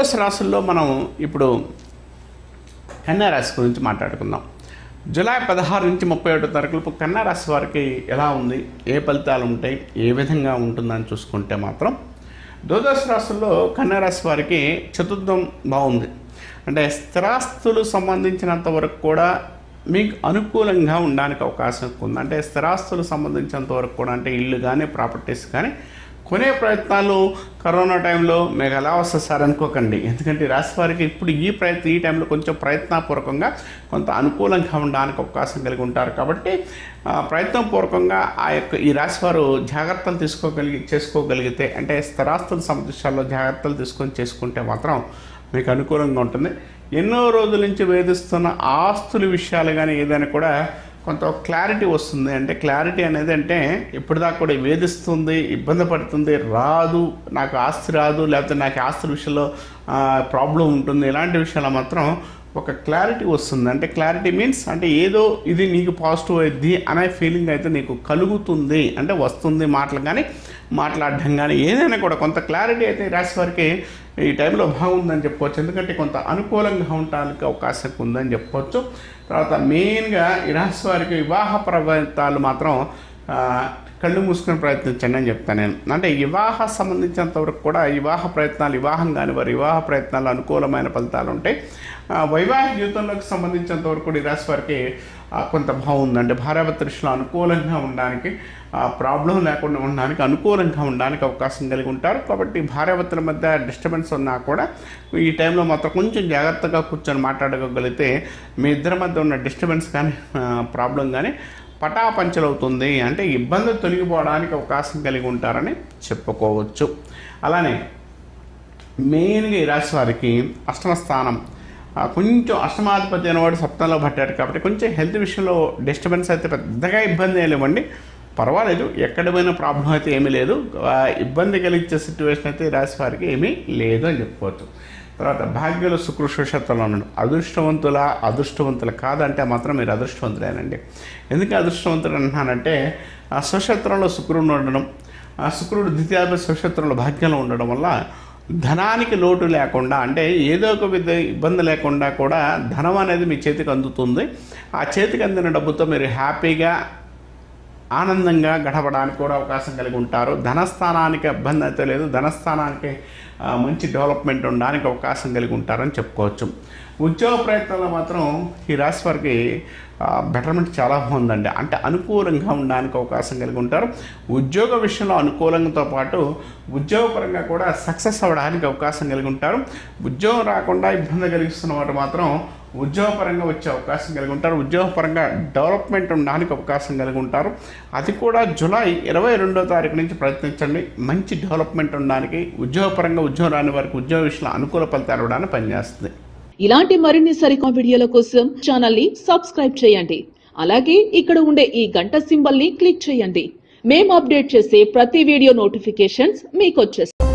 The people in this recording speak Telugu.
ద్వాదశ రాశుల్లో మనం ఇప్పుడు కన్యా రాశి గురించి మాట్లాడుకుందాం జూలై పదహారు నుంచి ముప్పై ఒకటో తారీఖులకు కన్యా రాశి వారికి ఎలా ఉంది ఏ ఫలితాలు ఉంటాయి ఏ విధంగా ఉంటుందని చూసుకుంటే మాత్రం ద్వాదశ రాశుల్లో కన్యా రాశి వారికి చతుర్థం బాగుంది అంటే స్థిరాస్తులు సంబంధించినంత వరకు కూడా మీకు అనుకూలంగా ఉండడానికి అవకాశం ఉంది అంటే స్థిరాస్తులు సంబంధించినంత వరకు కూడా అంటే ఇల్లు కానీ ప్రాపర్టీస్ కానీ కొనే ప్రయత్నాలు కరోనా టైంలో మీకు ఎలా వస్తుంది సార్ అనుకోకండి ఎందుకంటే ఈ రాశి వారికి ఇప్పుడు ఈ ప్రయత్నం ఈ టైంలో కొంచెం ప్రయత్నపూర్వకంగా కొంత అనుకూలంగా ఉండడానికి అవకాశం కలిగి ఉంటారు కాబట్టి ఆ, ప్రయత్నపూర్వకంగా ఆ యొక్క ఈ రాశి వారు జాగ్రత్తలు తీసుకోగలిగి చేసుకోగలిగితే అంటే స్థిరాస్తుల సమస్యల్లో జాగ్రత్తలు తీసుకొని చేసుకుంటే మాత్రం మీకు అనుకూలంగా ఉంటుంది ఎన్నో రోజుల నుంచి వేధిస్తున్న ఆస్తుల విషయాలు కానీ ఏదైనా కూడా కొంత క్లారిటీ వస్తుంది అంటే క్లారిటీ అనేది అంటే ఇప్పటిదాకా కూడా వేధిస్తుంది ఇబ్బంది పడుతుంది రాదు నాకు ఆస్తి రాదు లేకపోతే నాకు ఆస్తుల విషయంలో ప్రాబ్లం ఉంటుంది ఇలాంటి విషయాలు మాత్రం ఒక క్లారిటీ వస్తుంది అంటే క్లారిటీ మీన్స్ అంటే ఏదో ఇది నీకు పాజిటివ్ అయింది అనే ఫీలింగ్ అయితే నీకు కలుగుతుంది అంటే వస్తుంది మాటలు కానీ మాట్లాడడం కానీ ఏదైనా కూడా కొంత క్లారిటీ అయితే ఈ రాశి వారికి ఈ టైంలో బాగుందని చెప్పుకోవచ్చు ఎందుకంటే కొంత అనుకూలంగా ఉండడానికి అవకాశం ఉందని చెప్పుకోవచ్చు తర్వాత మెయిన్గా ఈ రాశి వారికి వివాహ ప్రభావితాలు మాత్రం ఆ, కళ్ళు మూసుకొని ప్రయత్నించండి అని చెప్తాను నేను అంటే వివాహ సంబంధించినంత వరకు కూడా వివాహ ప్రయత్నాలు వివాహం కాని వారి వివాహ ప్రయత్నాలు అనుకూలమైన ఫలితాలు ఉంటాయి ఆ, వైవాహిక జీవితంలోకి సంబంధించినంత వరకు కూడా ఈ రాశి వారికి ఆ, కొంత బాగుంది అంటే భార్యాభర్త దృష్టిలో అనుకూలంగా ఉండడానికి ప్రాబ్లం లేకుండా ఉండడానికి అనుకూలంగా ఉండడానికి అవకాశం కలిగి ఉంటారు కాబట్టి భార్యాభర్తల మధ్య డిస్టర్బెన్స్ ఉన్నా కూడా ఈ టైంలో మాత్రం కొంచెం జాగ్రత్తగా కూర్చొని మాట్లాడగలిగితే మీ ఇద్దరి మధ్య ఉన్న డిస్టర్బెన్స్ కానీ ప్రాబ్లం కానీ పటాపంచలవుతుంది అంటే ఇబ్బంది తొలగిపోవడానికి అవకాశం కలిగి ఉంటారని చెప్పుకోవచ్చు అలానే మెయిన్గా ఈ రాశి వారికి అష్టమ స్థానం ఆ, కొంచెం అష్టమాధిపతి అనేవాడు సప్తంలో పట్టాడు కాబట్టి కొంచెం హెల్త్ విషయంలో డిస్టర్బెన్స్ అయితే పెద్దగా ఇబ్బంది ఏం లేవండి పర్వాలేదు ఎక్కడ పోయిన ప్రాబ్లం అయితే ఏమీ లేదు ఆ, ఇబ్బంది కలిగించే సిచ్యువేషన్ అయితే ఈ రాశి వారికి ఏమీ లేదు అని చెప్పుకోవచ్చు తర్వాత భాగ్యులు శుక్ర సుక్షేత్రంలో ఉన్నాడు అదృష్టవంతుల అదృష్టవంతుల కాదంటే మాత్రం మీరు అదృష్టవంతులేనండి ఎందుకు అదృష్టవంతులు అంటున్నానంటే ఆ సుక్షేత్రంలో శుక్రుడు ఉండడం ఆ శుక్రుడు ద్వితీయాధిపతి సుక్షేత్రంలో భాగ్యంలో ఉండడం వల్ల ధనానికి లోటు లేకుండా అంటే ఏదో ఒక విధ ఇబ్బంది లేకుండా కూడా ధనం అనేది మీ చేతికి అందుతుంది ఆ చేతికి అందిన డబ్బుతో మీరు హ్యాపీగా ఆనందంగా గడపడానికి కూడా అవకాశం కలిగి ఉంటారు ధనస్థానానికి ఇబ్బంది అయితే లేదు ధనస్థానానికి ఆ, మంచి డెవలప్మెంట్ ఉండడానికి అవకాశం కలిగి ఉంటారని చెప్పుకోవచ్చు ఉద్యోగ ప్రయత్నంలో మాత్రం ఈ రాశి వారికి బెటర్మెంట్ చాలా బాగుందండి అంటే అనుకూలంగా ఉండడానికి అవకాశం కలిగి ఉంటారు ఉద్యోగ విషయంలో అనుకూలంతో పాటు ఉద్యోగపరంగా కూడా సక్సెస్ అవ్వడానికి అవకాశం కలిగి ఉంటారు ఉద్యోగం రాకుండా ఇబ్బంది కలిగిస్తున్న వారు మాత్రం ఉద్యోగపరంగా వచ్చే అవకాశం కలిగి ఉంటారు ఉద్యోగపరంగా డెవలప్మెంట్ ఉండడానికి అవకాశం కలిగి ఉంటారు అది కూడా జూలై ఇరవై రెండో తారీఖు నుంచి ప్రయత్నించండి మంచి డెవలప్మెంట్ ఉండడానికి ఉద్యోగపరంగా ఉద్యోగం రాని వారికి ఉద్యోగ విషయంలో అనుకూల ఫలితాలు ఇవ్వడానికి పనిచేస్తుంది ఇలాంటి మరిన్ని సరికొత్త వీడియోల కోసం ఛానల్ ని సబ్స్క్రైబ్ చేయండి అలాగే ఇక్కడ ఉండే ఈ గంట సింబల్ ని క్లిక్ చేయండి మేము అప్డేట్ చేసే ప్రతి వీడియో నోటిఫికేషన్స్ మీకు వచ్చేస్తాయి